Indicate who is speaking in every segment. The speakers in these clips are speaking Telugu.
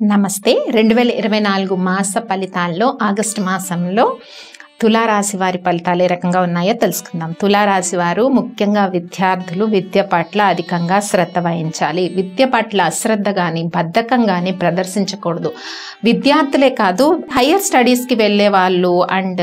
Speaker 1: నమస్తే రెండు వేల ఇరవై నాలుగు మాస ఫలితాల్లో ఆగస్టు మాసంలో తులారాశి వారి ఫలితాలు ఏ రకంగా ఉన్నాయో తెలుసుకుందాం తులారాశి వారు ముఖ్యంగా విద్యార్థులు విద్య పట్ల అధికంగా శ్రద్ధ వహించాలి విద్య పట్ల అశ్రద్ధ కానీ బద్ధకం కానీ ప్రదర్శించకూడదు విద్యార్థులే కాదు హయ్యర్ స్టడీస్కి వెళ్ళే వాళ్ళు అండ్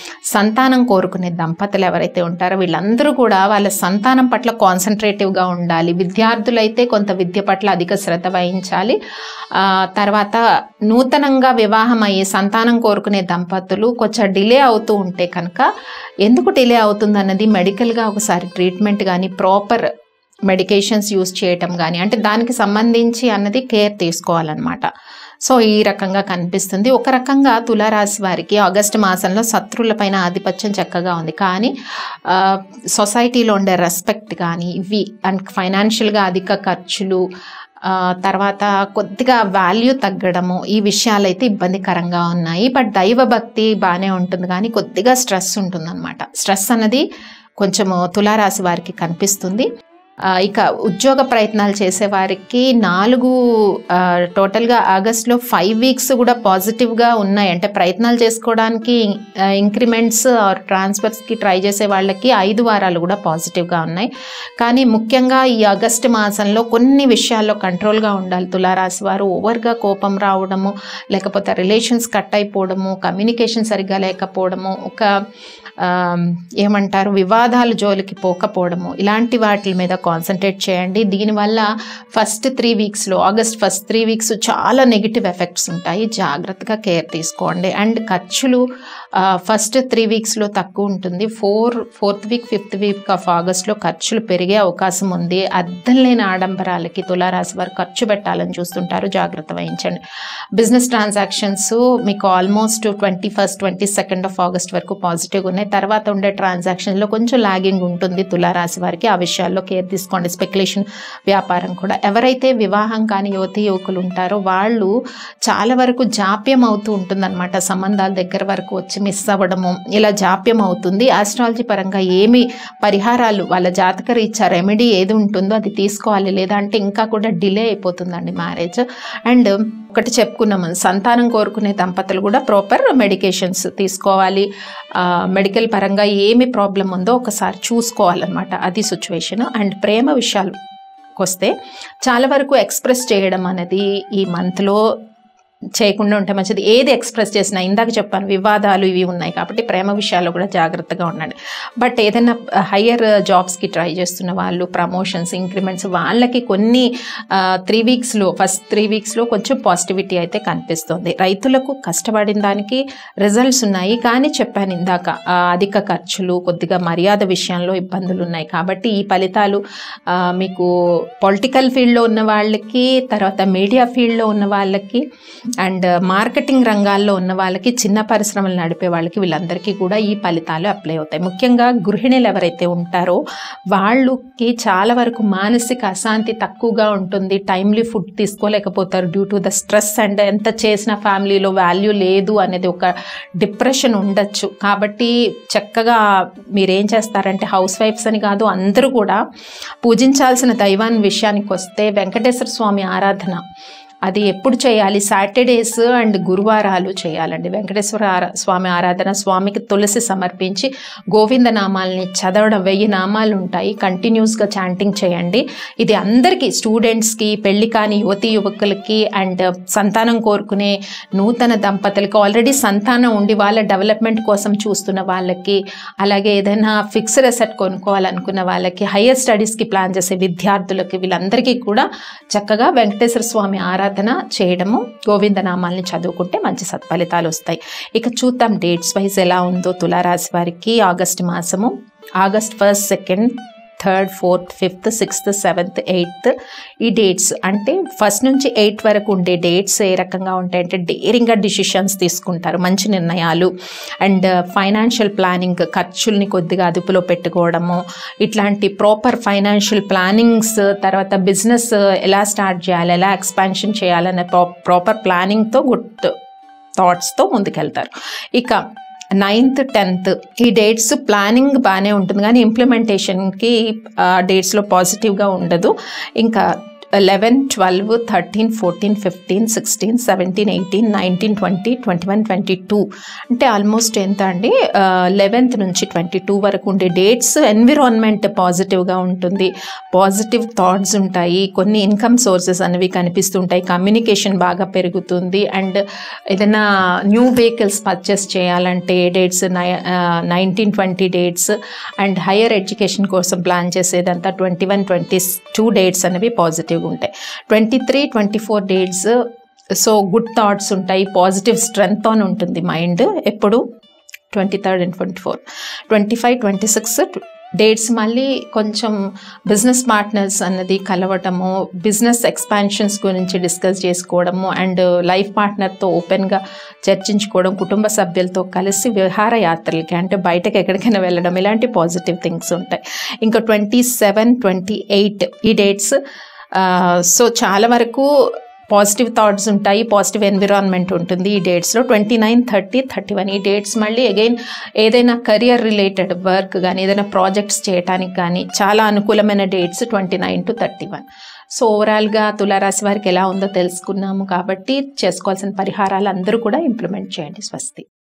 Speaker 1: సంతానం కోరుకునే దంపతులు ఎవరైతే ఉంటారో వీళ్ళందరూ కూడా వాళ్ళ సంతానం పట్ల కాన్సన్ట్రేటివ్గా ఉండాలి విద్యార్థులైతే కొంత విద్య పట్ల అధిక శ్రద్ధ వహించాలి ఆ, తర్వాత నూతనంగా వివాహం అయ్యి సంతానం కోరుకునే దంపతులు కొంచెం డిలే అవుతూ ఉంటే కనుక ఎందుకు డిలే అవుతుంది అన్నది మెడికల్గా ఒకసారి ట్రీట్మెంట్ కానీ ప్రాపర్ మెడికేషన్స్ యూస్ చేయటం కానీ అంటే దానికి సంబంధించి అన్నది కేర్ తీసుకోవాలన్నమాట సో ఈ రకంగా కనిపిస్తుంది ఒక రకంగా తులారాశి వారికి ఆగస్టు మాసంలో శత్రువులపైన ఆధిపత్యం చక్కగా ఉంది కానీ ఆ, సొసైటీలో ఉండే రెస్పెక్ట్ కానీ ఇవి అండ్ ఫైనాన్షియల్గా అధిక ఖర్చులు ఆ, తర్వాత కొద్దిగా వాల్యూ తగ్గడము ఈ విషయాలు అయితే ఇబ్బందికరంగా ఉన్నాయి బట్ దైవ భక్తి బాగానే ఉంటుంది కానీ కొద్దిగా స్ట్రెస్ ఉంటుందన్నమాట స్ట్రెస్ అన్నది కొంచెము తులారాశి వారికి కనిపిస్తుంది ఆ, ఇక ఉద్యోగ ప్రయత్నాలు చేసే వారికి నాలుగు ఆ, టోటల్గా ఆగస్ట్లో ఫైవ్ వీక్స్ కూడా పాజిటివ్గా ఉన్నాయి అంటే ప్రయత్నాలు చేసుకోవడానికి ఇంక్రిమెంట్స్ ఆర్ ట్రాన్స్ఫర్స్కి ట్రై చేసే వాళ్ళకి ఐదు వారాలు కూడా పాజిటివ్గా ఉన్నాయి కానీ ముఖ్యంగా ఈ ఆగస్టు మాసంలో కొన్ని విషయాల్లో కంట్రోల్గా ఉండాలి తులారాశి వారు ఓవర్గా కోపం రావడము లేకపోతే రిలేషన్స్ కట్ అయిపోవడము కమ్యూనికేషన్ సరిగ్గా లేకపోవడము ఒక ఆ, ఏమంటారు వివాదాలు జోలికి పోకపోవడము ఇలాంటి వాటి మీద కాన్సన్ట్రేట్ చేయండి దీనివల్ల ఫస్ట్ త్రీ వీక్స్లో ఆగస్ట్ ఫస్ట్ త్రీ వీక్స్ చాలా నెగిటివ్ ఎఫెక్ట్స్ ఉంటాయి జాగ్రత్తగా కేర్ తీసుకోండి అండ్ ఖర్చులు ఫస్ట్ త్రీ వీక్స్లో తక్కువ ఉంటుంది four fourth week fifth week of ఆగస్ట్లో ఖర్చులు పెరిగే అవకాశం ఉంది అద్దం లేని ఆడంబరాలకి తులారాశి వారు ఖర్చు పెట్టాలని చూస్తుంటారు జాగ్రత్త వహించండి బిజినెస్ ట్రాన్సాక్షన్స్ మీకు almost twenty first twenty second of August వరకు పాజిటివ్గా ఉన్నాయి తర్వాత ఉండే ట్రాన్సాక్షన్లో కొంచెం లాగింగ్ ఉంటుంది తులారాశి వారికి ఆ విషయాల్లో కేర్ తీసుకోండి స్పెక్యులేషన్ వ్యాపారం కూడా ఎవరైతే వివాహం కాని యువతి యువకులు ఉంటారో వాళ్ళు చాలా వరకు జాప్యం అవుతూ ఉంటుందన్నమాట సంబంధాల దగ్గర వరకు వచ్చి మిస్ అవ్వడము ఇలా జాప్యం అవుతుంది ఆస్ట్రాలజీ పరంగా ఏమి పరిహారాలు వాళ్ళ జాతక రీత్యా రెమెడీ ఏది ఉంటుందో అది తీసుకోవాలి లేదా అంటే ఇంకా కూడా డిలే అయిపోతుందండి మ్యారేజ్ అండ్ ఒకటి చెప్పుకున్నాము సంతానం కోరుకునే దంపతులు కూడా ప్రాపర్ మెడికేషన్స్ తీసుకోవాలి ఆ, మెడికల్ పరంగా ఏమి ప్రాబ్లం ఉందో ఒకసారి చూసుకోవాలన్నమాట అది సిచ్యువేషన్ అండ్ ప్రేమ విషయాలు వస్తే చాలా వరకు ఎక్స్ప్రెస్ చేయడం అనేది ఈ మంత్లో చేయకుండా ఉంటే మంచిది ఏది ఎక్స్ప్రెస్ చేసినా ఇందాక చెప్పాను వివాదాలు ఇవి ఉన్నాయి కాబట్టి ప్రేమ విషయాల్లో కూడా జాగ్రత్తగా ఉండండి బట్ ఏదైనా హయ్యర్ జాబ్స్కి ట్రై చేస్తున్న వాళ్ళు ప్రమోషన్స్ ఇంక్రిమెంట్స్ వాళ్ళకి కొన్ని త్రీ వీక్స్లో ఫస్ట్ త్రీ వీక్స్లో కొంచెం పాజిటివిటీ అయితే కనిపిస్తుంది రైతులకు కష్టపడిన దానికి రిజల్ట్స్ ఉన్నాయి కానీ చెప్పాను ఇందాక ఆ, అధిక ఖర్చులు కొద్దిగా మర్యాద విషయంలో ఇబ్బందులు ఉన్నాయి కాబట్టి ఈ ఫలితాలు ఆ, మీకు పొలిటికల్ ఫీల్డ్లో ఉన్న వాళ్ళకి తర్వాత మీడియా ఫీల్డ్లో ఉన్న వాళ్ళకి అండ్ మార్కెటింగ్ రంగాల్లో ఉన్న వాళ్ళకి చిన్న పరిశ్రమలు నడిపే వాళ్ళకి వీళ్ళందరికీ కూడా ఈ ఫలితాలు అప్లై అవుతాయి ముఖ్యంగా గృహిణులు ఎవరైతే ఉంటారో వాళ్ళకి చాలా వరకు మానసిక అశాంతి తక్కువగా ఉంటుంది టైమ్లీ ఫుడ్ తీసుకోలేకపోతారు due to the stress and ఎంత చేసిన ఫ్యామిలీలో వాల్యూ లేదు అనేది ఒక డిప్రెషన్ ఉండొచ్చు కాబట్టి చక్కగా మీరేం చేస్తారంటే హౌస్ వైఫ్స్ అని కాదు అందరూ కూడా పూజించాల్సిన దైవాన్ని విషయానికి వస్తే వెంకటేశ్వర స్వామి ఆరాధన అది ఎప్పుడు చేయాలి సాటర్డేస్ అండ్ గురువారాలు చేయాలండి వెంకటేశ్వర ఆరా స్వామి ఆరాధన స్వామికి తులసి సమర్పించి గోవింద నామాల్ని చదవడం వెయ్యి నామాలు ఉంటాయి కంటిన్యూస్గా చాంటింగ్ చేయండి ఇది అందరికీ స్టూడెంట్స్కి పెళ్లి కాని యువతి యువకులకి అండ్ సంతానం కోరుకునే నూతన దంపతులకి ఆల్రెడీ సంతానం ఉండి వాళ్ళ డెవలప్మెంట్ కోసం చూస్తున్న వాళ్ళకి అలాగే ఏదైనా ఫిక్స్డ్ అసెట్ కొనుక్కోవాలనుకున్న వాళ్ళకి హయ్యర్ స్టడీస్కి ప్లాన్ చేసే విద్యార్థులకి వీళ్ళందరికీ కూడా చక్కగా వెంకటేశ్వర స్వామి ఆరాధన చేయడము గోవిందనామాల్ని చదువుకుంటే మంచి సత్ఫలితాలు వస్తాయి ఇక చూద్దాం డేట్స్ వైజ్ ఎలా ఉందో తులారాశి వారికి ఆగస్ట్ మాసము August first second third fourth fifth sixth seventh eighth ఈ డేట్స్ అంటే ఫస్ట్ నుంచి ఎయిత్ వరకు ఉండే డేట్స్ ఏ రకంగా ఉంటాయంటే డేరింగ్గా డిసిషన్స్ తీసుకుంటారు మంచి నిర్ణయాలు అండ్ ఫైనాన్షియల్ ప్లానింగ్ ఖర్చుల్ని కొద్దిగా అదుపులో పెట్టుకోవడము ఇట్లాంటి ప్రాపర్ ఫైనాన్షియల్ ప్లానింగ్స్ తర్వాత బిజినెస్ ఎలా స్టార్ట్ చేయాలి ఎలా ఎక్స్పాన్షన్ చేయాలనే ప్రా ప్రాపర్ ప్లానింగ్తో గుడ్ థాట్స్తో ముందుకెళ్తారు ఇక నైన్త్ టెన్త్ ఈ డేట్స్ ప్లానింగ్ బాగానే ఉంటుంది కానీ ఇంప్లిమెంటేషన్కి డేట్స్లో పాజిటివ్గా ఉండదు ఇంకా eleven twelve thirteen fourteen fifteen sixteen seventeen eighteen nineteen twenty twenty one twenty two అంటే ఆల్మోస్ట్ ఎంత అండి లెవెన్త్ నుంచి ట్వంటీ టూ వరకు ఉండే డేట్స్ ఎన్విరాన్మెంట్ పాజిటివ్గా ఉంటుంది పాజిటివ్ థాట్స్ ఉంటాయి కొన్ని ఇన్కమ్ సోర్సెస్ అనేవి కనిపిస్తుంటాయి కమ్యూనికేషన్ బాగా పెరుగుతుంది అండ్ ఏదైనా న్యూ వెహికల్స్ పర్చేస్ చేయాలంటే డేట్స్ నై nineteen twenty dates and higher education కోసం ప్లాన్ చేసేదంతా twenty one twenty two dates అనేవి పాజిటివ్గా ఉంటాయి twenty three twenty four dates so good thoughts ఉంటాయి పాజిటివ్ స్ట్రెంగ్త్ ఆన్ ఉంటుంది మైండ్ ఎప్పుడు twenty third and twenty four twenty five twenty six dates మళ్ళీ కొంచెం బిజినెస్ పార్ట్నర్స్ అన్నది కలవటము బిజినెస్ ఎక్స్పాన్షన్స్ గురించి డిస్కస్ చేసుకోవడము అండ్ లైఫ్ పార్ట్నర్తో ఓపెన్గా చర్చించుకోవడం కుటుంబ సభ్యులతో కలిసి విహార యాత్రలకి అంటే బయటకు ఎక్కడికైనా వెళ్ళడం ఇలాంటి పాజిటివ్ థింగ్స్ ఉంటాయి ఇంకా ట్వంటీ సెవెన్ ట్వంటీ ఎయిట్ ఈ డేట్స్ సో చాలా వరకు పాజిటివ్ థాట్స్ ఉంటాయి పాజిటివ్ ఎన్విరాన్మెంట్ ఉంటుంది ఈ డేట్స్లో twenty nine thirty thirty one ఈ డేట్స్ మళ్ళీ అగైన్ ఏదైనా కెరియర్ రిలేటెడ్ వర్క్ కానీ ఏదైనా ప్రాజెక్ట్స్ చేయడానికి కానీ చాలా అనుకూలమైన dates twenty nine to thirty one so ఓవరాల్గా తులారాశి వారికి ఎలా ఉందో తెలుసుకున్నాము కాబట్టి చేసుకోవాల్సిన పరిహారాలు అందరూ కూడా ఇంప్లిమెంట్ చేయండి స్వస్తి